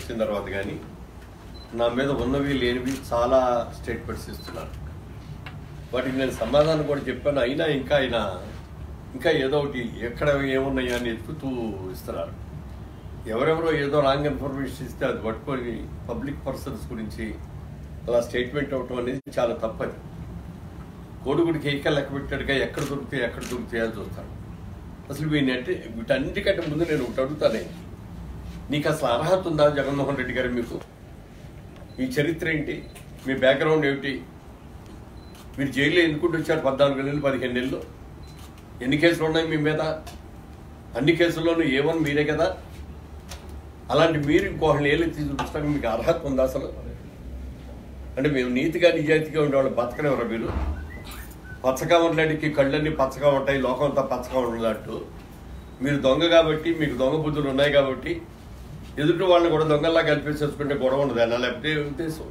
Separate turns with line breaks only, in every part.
వచ్చిన తర్వాత కానీ నా మీద ఉన్నవి లేనివి చాలా స్టేట్మెంట్స్ ఇస్తున్నారు వాటికి నేను సమాధానం కూడా చెప్పాను అయినా ఇంకా ఆయన ఇంకా ఏదో ఒకటి ఎక్కడ ఏమున్నాయా అని ఎత్తుకుతూ ఇస్తున్నారు ఎవరెవరో ఏదో రాంగ్ ఇన్ఫర్మేషన్ ఇస్తే అది పట్టుకొని పబ్లిక్ పర్సన్స్ గురించి అలా స్టేట్మెంట్ అవ్వటం అనేది చాలా తప్పది కోడిగుడికి ఏక లెక్క పెట్టాడుగా ఎక్కడ దొరుకుతాయి ఎక్కడ దొరుకుతాయి అని చూస్తాను అసలు వీటన్నిటి వీటన్నిటికంటే ముందు నేను ఒకటి అడుగుతానే నీకు అసలు అర్హత ఉందా జగన్మోహన్ రెడ్డి గారు మీకు మీ చరిత్ర ఏంటి మీ బ్యాక్గ్రౌండ్ ఏమిటి మీరు జైల్లో ఎందుకుంటూ వచ్చారు పద్నాలుగు నెలలు పదిహేను నెలలు ఎన్ని కేసులు ఉన్నాయి మీ మీద అన్ని కేసుల్లోనూ ఏమని మీరే కదా అలాంటి మీరు ఇంకోళ్ళని ఏలెత్తి చూపించడానికి మీకు అర్హత ఉందా అసలు అంటే మేము నీతిగా నిజాయితీగా ఉండేవాళ్ళు బతకనివ్వరా మీరు పచ్చగా ఉండడానికి కళ్ళన్నీ పచ్చగా ఉంటాయి లోకం అంతా పచ్చగా ఉండదంటూ మీరు దొంగ కాబట్టి మీకు దొంగ బుద్ధులు ఉన్నాయి కాబట్టి ఎదుటి వాళ్ళని కూడా దొంగల్లా కల్పించేసుకుంటే గొడవ ఉండదు అన్న లేకపోతే ఉద్దేశం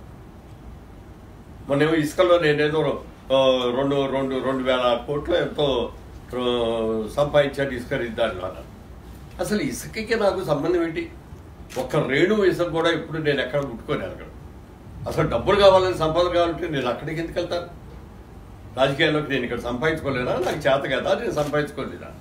మొన్నేమో ఇసుకలో నేనేదో ఆ, రెండు రెండు రెండు వేల కోట్లు ఎంతో ఆ, సంపాదించాను ఇసుక దాని వల్ల అసలు ఇసుకకి నాకు సంబంధం ఏంటి ఒక్క రేణు ఇసుక కూడా ఇప్పుడు నేను ఎక్కడ ముట్టుకొని అక్కడ అసలు డబ్బులు కావాలని సంపద కావాలంటే నేను అక్కడికి ఎందుకు వెళ్తాను రాజకీయాల్లోకి నేను ఇక్కడ సంపాదించుకోలేనా నాకు చేత కదా నేను సంపాదించుకోలేదా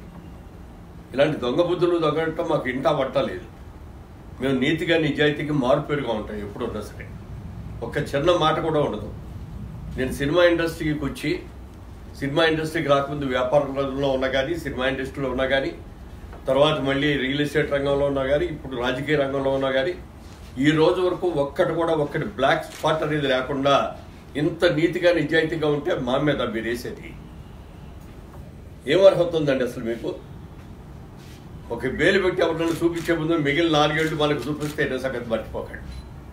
ఇలాంటి దొంగ బుద్ధులు దొంగటం మాకు ఇంటా పట్టలేదు మేము నీతిగా నిజాయితీకి మారుపేరుగా ఉంటాం ఎప్పుడు ఉన్నా సరే ఒక్క చిన్న మాట కూడా ఉండదు నేను సినిమా ఇండస్ట్రీకి వచ్చి సినిమా ఇండస్ట్రీకి రాకముందు వ్యాపార రంగంలో ఉన్నా కానీ సినిమా ఇండస్ట్రీలో ఉన్నా కానీ తర్వాత మళ్ళీ రియల్ ఎస్టేట్ రంగంలో ఉన్నా కానీ ఇప్పుడు రాజకీయ రంగంలో ఉన్నా కానీ ఈ రోజు వరకు ఒక్కటి కూడా ఒక్కటి బ్లాక్ స్పాట్ అనేది లేకుండా ఇంత నీతిగా నిజాయితీగా ఉంటే మా మీద మీరు వేసేది ఏం అర్హత ఉందండి అసలు మీకు ఒక బేలు పెట్టి ఎవరినైనా చూపించే ముందు మిగిలిన నాలుగేళ్లు మనకు చూపిస్తే ఏదో సంగతి మర్చిపోకండి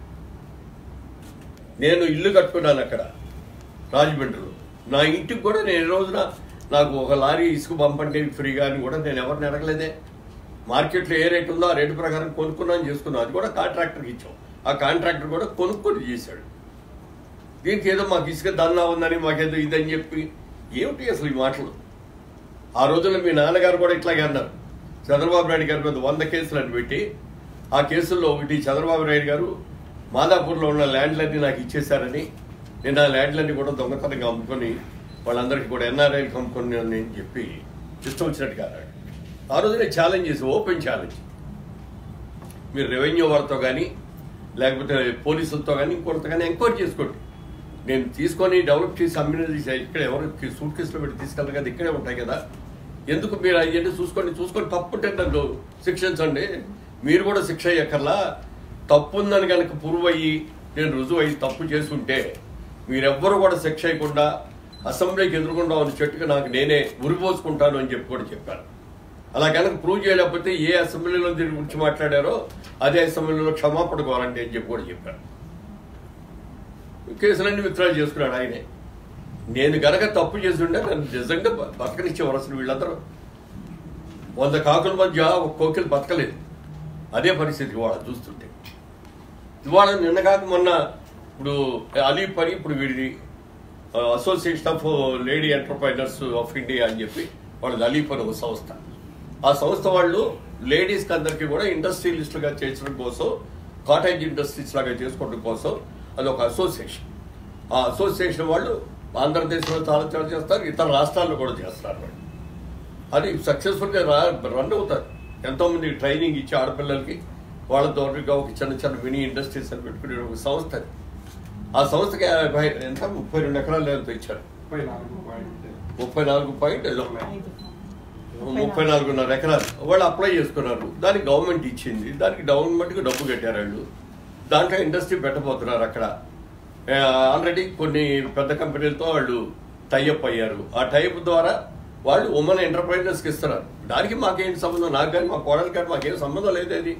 నేను ఇల్లు కట్టుకున్నాను అక్కడ రాజమండ్రిలో నా ఇంటికి కూడా నేను ఈ రోజున నాకు ఒక లారీ ఇసుక పంపండి ఫ్రీగా అని కూడా నేను ఎవరిని అడగలేదే మార్కెట్లో ఏ రేట్ ఉందో ఆ రేటు ప్రకారం కొనుక్కున్నాను చేసుకున్నాను అది కూడా కాంట్రాక్టర్కి ఇచ్చాం ఆ కాంట్రాక్టర్ కూడా కొనుక్కొని చేశాడు దీనికి ఏదో మాకు ఇసుక దన్నా ఉందని మాకేదో ఇదని చెప్పి ఏమిటి అసలు ఈ మాటలు ఆ రోజుల్లో మీ నాన్నగారు కూడా ఇట్లాగే అన్నారు చంద్రబాబు నాయుడు గారి మీద వంద కేసులు అని పెట్టి ఆ కేసుల్లో ఒకటి చంద్రబాబు నాయుడు గారు మాదాపూర్లో ఉన్న ల్యాండ్లన్నీ నాకు ఇచ్చేశారని నేను ఆ ల్యాండ్లన్నీ కూడా దొంగతనంగా అమ్ముకొని వాళ్ళందరికీ కూడా ఎన్ఆర్ఐలకు అమ్ముకొని అని చెప్పి ఇష్టం వచ్చినట్టుగా అన్నాడు ఆ రోజునే ఛాలెంజ్ చేసి ఓపెన్ ఛాలెంజ్ మీరు రెవెన్యూ వాళ్ళతో కానీ లేకపోతే పోలీసులతో కానీ ఇంకొకరితో కానీ ఎంక్వైరీ చేసుకోండి నేను తీసుకొని డెవలప్ చేసి అమ్మినది ఇక్కడ ఎవరు సూట్ కేసులో పెట్టి తీసుకెళ్ళరు కదా ఇక్కడే ఉంటాయి కదా ఎందుకు మీరు అయ్యండి చూసుకోండి చూసుకొని తప్పు ఉంటే నన్ను శిక్షించండి మీరు కూడా శిక్ష అయ్యక్కర్లా తప్పు ఉందని కనుక ప్రూవ్ అయ్యి నేను రుజువు అయ్యి తప్పు చేసుంటే మీరెవ్వరు కూడా శిక్ష అయ్యకుండా అసెంబ్లీకి ఎదురుకుండా ఉన్న చెట్టుకు నాకు నేనే ఉరిపోసుకుంటాను అని చెప్పి కూడా చెప్పాను అలా కనుక ప్రూవ్ చేయలేకపోతే ఏ అసెంబ్లీలో దీని గురించి మాట్లాడారో అదే అసెంబ్లీలో క్షమాపణ కోరండి అని చెప్పి కూడా చెప్పాను కేసులన్నీ విత్డ్రా చేసుకున్నాడు ఆయనే నేను గనక తప్పు చేస్తుంటే నన్ను నిజంగా బ- బతకనిచ్చేవారు అసలు వీళ్ళందరూ వంద కాకుల మధ్య ఒక కోకిలు బతకలేదు అదే పరిస్థితి ఇవాళ చూస్తుంటే ఇవాళ నిన్న కాక మొన్న ఇప్పుడు అలీ పని ఇప్పుడు వీడిది association of lady entrepreneurs of India అని చెప్పి వాళ్ళది అలీ పని ఒక సంస్థ ఆ సంస్థ వాళ్ళు లేడీస్కి అందరికీ కూడా ఇండస్ట్రియలిస్టులుగా చేర్చడం కోసం కాటేజ్ ఇండస్ట్రీస్ లాగా చేసుకోవడం కోసం అది ఒక అసోసియేషన్ ఆ అసోసియేషన్ వాళ్ళు ఆంధ్రప్రదేశ్లో చాలా చాలా చేస్తారు ఇతర రాష్ట్రాల్లో కూడా చేస్తారు వాళ్ళు అది సక్సెస్ఫుల్గా రా రన్ అవుతారు ఎంతోమంది ట్రైనింగ్ ఇచ్చి ఆడపిల్లలకి వాళ్ళ తోటగా ఒక చిన్న చిన్న మినీ ఇండస్ట్రీస్ అని పెట్టుకునే ఒక సంస్థ అది ఆ సంస్థకి యాభై ఎంత ముప్పై రెండు ఎకరాలు ఎంతో ఇచ్చారు
ముప్పై నాలుగు పాయింట్
ముప్పై నాలుగు పాయింట్ ఏదో ముప్పై నాలుగున్నర ఎకరాలు వాళ్ళు అప్లై చేసుకున్నారు దానికి గవర్నమెంట్ ఇచ్చింది దానికి గవర్నమెంట్కి డబ్బు కట్టారు వాళ్ళు దాంట్లో ఇండస్ట్రీ పెట్టబోతున్నారు అక్కడ ఆల్రెడీ కొన్ని పెద్ద కంపెనీలతో వాళ్ళు టైఅప్ అయ్యారు ఆ టైప్ ద్వారా వాళ్ళు ఉమెన్ ఎంటర్ప్రైజర్స్కి ఇస్తున్నారు దానికి మాకేంటి సంబంధం నాకు కానీ మా కోడలు కానీ మాకేం సంబంధం లేదు అది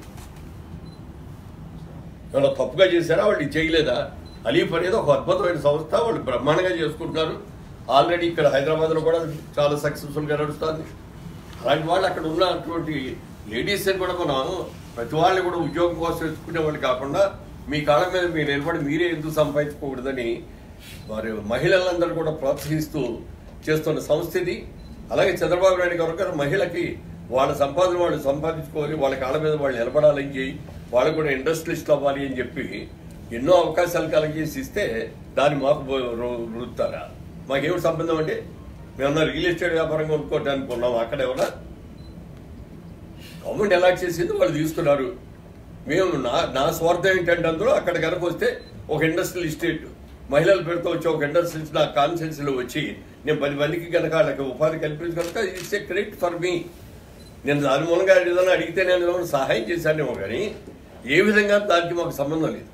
వాళ్ళు తప్పుగా చేశారా వాళ్ళు ఇది చేయలేదా అలీఫ్ అనేది ఒక అద్భుతమైన సంస్థ వాళ్ళు బ్రహ్మాండంగా చేసుకుంటున్నారు ఆల్రెడీ ఇక్కడ హైదరాబాద్లో కూడా చాలా సక్సెస్ఫుల్గా నడుస్తుంది అలాంటి వాళ్ళు అక్కడ ఉన్నటువంటి లేడీస్ని కూడా మనం ప్రతి వాళ్ళని కూడా ఉద్యోగం కోసం ఎత్తుకునే వాళ్ళు కాకుండా మీ కాళ్ళ మీద మీరు నిలబడి మీరే ఎందుకు సంపాదించుకోకూడదని వారి మహిళలందరూ కూడా ప్రోత్సహిస్తూ చేస్తున్న సంస్థ ఇది అలాగే చంద్రబాబు నాయుడు గారు గారు మహిళకి వాళ్ళ సంపాదన వాళ్ళు సంపాదించుకోవాలి వాళ్ళ కాళ్ళ మీద వాళ్ళు నిలబడాలని చేయి వాళ్ళు కూడా ఇండస్ట్రియలిస్ట్ అవ్వాలి అని చెప్పి ఎన్నో అవకాశాలు కలిగేసి ఇస్తే దాన్ని మాకు బో- రు- రుద్దుతారా మాకేమిటి సంబంధం అంటే మేమన్నా రియల్ ఎస్టేట్ వ్యాపారం కొనుక్కోవడానికి ఉన్నాం అక్కడ ఎవరా గవర్నమెంట్ అలాట్ చేసింది వాళ్ళు తీసుకున్నారు మేము నా నా స్వార్థం ఏంటంటే అందులో అక్కడ కనుక వస్తే ఒక ఇండస్ట్రియల్ ఎస్టేట్ మహిళల పేరుతో వచ్చి ఒక ఇండస్ట్రీస్ నా కాన్సెన్స్లో వచ్చి నేను పది మందికి కనుక వాళ్ళకి ఉపాధి కల్పించి కనుక it's a credit for me నేను దాని మూలంగా ఏదైనా అడిగితే నేను ఏమైనా సహాయం చేశానేమో కానీ ఏ విధంగా దానికి మాకు సంబంధం లేదు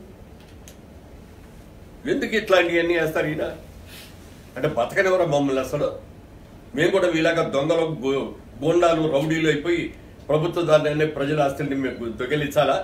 ఎందుకు ఇట్లాంటివన్నీ వేస్తారు ఈయన అంటే బతకనివరా మమ్మల్ని అసలు మేము కూడా వీలాగా దొంగలు గు- గూండాలు రౌడీలు అయిపోయి ప్రభుత్వ దాన్ని ప్రజల ఆస్తుల్ని మేము దొంగిలించాలా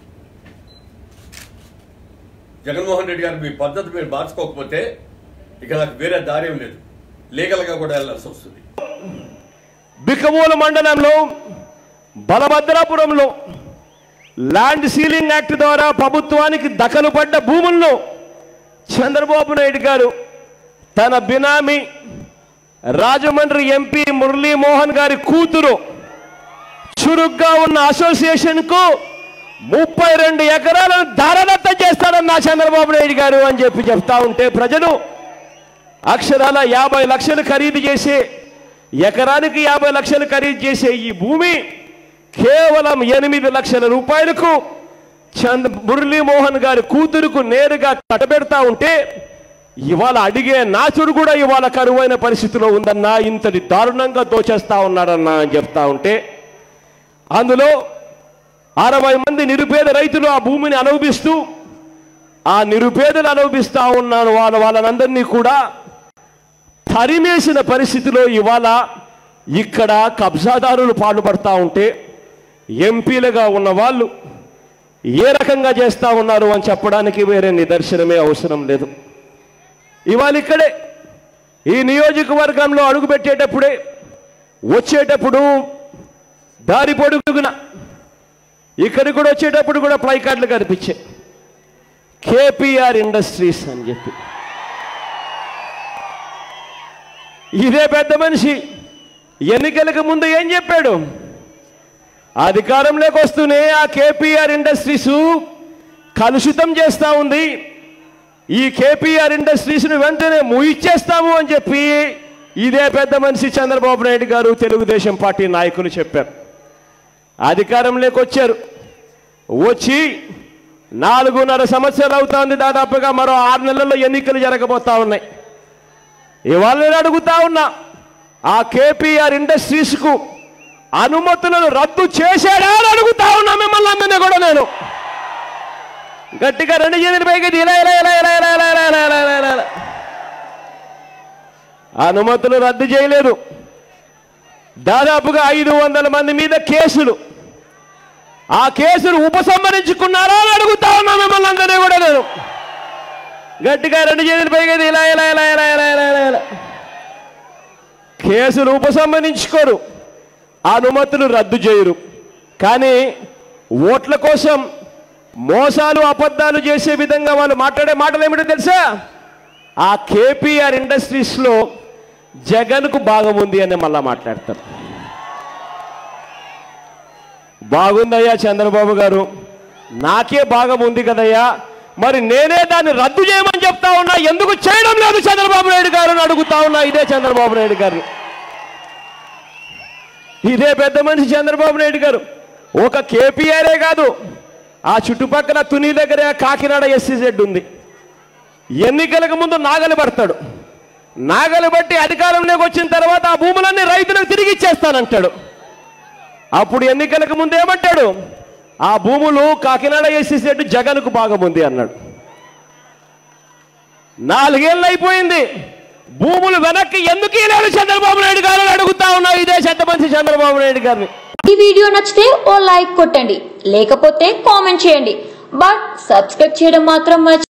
జగన్మోహన్ రెడ్డి గారు మీ పద్ధతి మీరు మార్చుకోకపోతే ఇక నాకు వేరే దారి ఏం లేదు లీగల్గా కూడా వెళ్ళాల్సి వస్తుంది
బిక్కమూల మండలంలో బలభద్రాపురంలో ల్యాండ్ సీలింగ్ యాక్ట్ ద్వారా ప్రభుత్వానికి దఖలు పడ్డ భూములను చంద్రబాబు నాయుడు గారు తన బినామీ రాజమండ్రి ఎంపీ మురళీమోహన్ గారి కూతురు చురుగ్గా ఉన్న అసోసియేషన్కు ముప్పై రెండు ఎకరాలను ధారదత్తం చేస్తాడన్న చంద్రబాబు నాయుడు గారు అని చెప్పి చెప్తా ఉంటే ప్రజలు అక్షరాల యాభై లక్షలు ఖరీదు చేసే ఎకరానికి యాభై లక్షలు ఖరీదు చేసే ఈ భూమి కేవలం ఎనిమిది లక్షల రూపాయలకు చంద్ మురళీమోహన్ గారి కూతురుకు నేరుగా కట్టబెడతా ఉంటే ఇవాళ అడిగే నాచుడు కూడా ఇవాళ కరువైన పరిస్థితిలో ఉందన్నా ఇంతటి దారుణంగా దోచేస్తా ఉన్నాడన్నా అని చెప్తా ఉంటే అందులో అరవై మంది నిరుపేద రైతులు ఆ భూమిని అనుభవిస్తూ ఆ నిరుపేదలు అనుభవిస్తా ఉన్నాను వాళ్ళ వాళ్ళనందరినీ కూడా తరిమేసిన పరిస్థితిలో ఇవాళ ఇక్కడ కబ్జాదారులు పాటుపడతా ఉంటే ఎంపీలుగా ఉన్న వాళ్ళు ఏ రకంగా చేస్తా ఉన్నారు అని చెప్పడానికి వేరే నిదర్శనమే అవసరం లేదు ఇవాళ ఇక్కడే ఈ నియోజకవర్గంలో అడుగుపెట్టేటప్పుడే వచ్చేటప్పుడు దారి పొడుగున ఇక్కడికి కూడా వచ్చేటప్పుడు కూడా ప్లై కార్డులు కనిపించాయి కేపీఆర్ ఇండస్ట్రీస్ అని చెప్పి ఇదే పెద్ద మనిషి ఎన్నికలకు ముందు ఏం చెప్పాడు అధికారంలోకి వస్తూనే ఆ కేపీఆర్ ఇండస్ట్రీస్ కలుషితం చేస్తా ఉంది ఈ కేపీఆర్ ఇండస్ట్రీస్ను వెంటనే ముయిచ్చేస్తాము అని చెప్పి ఇదే పెద్ద మనిషి చంద్రబాబు నాయుడు గారు తెలుగుదేశం పార్టీ నాయకులు చెప్పారు అధికారంలోకి వచ్చారు వచ్చి నాలుగున్నర సంవత్సరాలు అవుతోంది దాదాపుగా మరో ఆరు నెలల్లో ఎన్నికలు జరగబోతా ఉన్నాయి ఇవాళ నేను అడుగుతా ఉన్నా ఆ కేపీఆర్ ఇండస్ట్రీస్ కు అనుమతులను రద్దు చేశాడా అని అడుగుతా ఉన్నా మిమ్మల్ని అందరినీ కూడా నేను గట్టిగా రెండు చేతులు పైకి ఎత్తి ఇలా ఇలా ఇలా ఇలా ఇలా ఇలా ఇలా ఇలా ఇలా ఇలా ఇలా ఇలా. అనుమతులు రద్దు చేయలేదు దాదాపుగా ఐదు వందల మంది మీద కేసులు ఆ కేసును ఉపసంహరించుకున్నారా అని అడుగుతా ఉన్నా మిమ్మల్ని అందరినీ కూడా నేను గట్టిగా రెండు చేతులు పైకి ఎత్తి ఇలా ఇలా ఇలా ఇలా ఇలా ఇలా ఇలా ఇలా కేసులు ఉపసంహరించుకోరు అనుమతులు రద్దు చేయరు కానీ ఓట్ల కోసం మోసాలు అబద్ధాలు చేసే విధంగా వాళ్ళు మాట్లాడే మాటలు ఏమిటో తెలుసా ఆ కేపీఆర్ ఇండస్ట్రీస్లో జగన్కు భాగం ఉంది అని మళ్ళా మాట్లాడతారు బాగుందయ్యా చంద్రబాబు గారు నాకే భాగం ఉంది కదయ్యా మరి నేనే దాన్ని రద్దు చేయమని చెప్తా ఉన్నా ఎందుకు చేయడం లేదు చంద్రబాబు నాయుడు గారు అని అడుగుతా ఉన్నా ఇదే చంద్రబాబు నాయుడు గారు ఇదే పెద్ద మనిషి చంద్రబాబు నాయుడు గారు ఒక కేపీఆరే కాదు ఆ చుట్టుపక్కల తుని దగ్గర కాకినాడ ఎస్సీజెడ్ ఉంది ఎన్నికలకు ముందు నాగలి పడతాడు నాగలి బట్టి అధికారంలోకి వచ్చిన తర్వాత ఆ భూములన్నీ రైతులకు తిరిగి ఇచ్చేస్తానంటాడు అప్పుడు ఎన్నికలకు ముందు ఏమంటాడు ఆ భూములు కాకినాడ ఎస్సీసెడ్ జగన్కు భాగం ఉంది అన్నాడు నాలుగేళ్ళు అయిపోయింది భూములు వెనక్కి ఎందుకు ఇవ్వలేదు చంద్రబాబు నాయుడు గారు అని అడుగుతా ఉన్నా ఇదే చెత్తమంచి చంద్రబాబు నాయుడు గారిని
ఈ వీడియో నచ్చితే ఓ లైక్ కొట్టండి లేకపోతే కామెంట్ చేయండి బట్ సబ్స్క్రైబ్ చేయడం మాత్రం మర్చి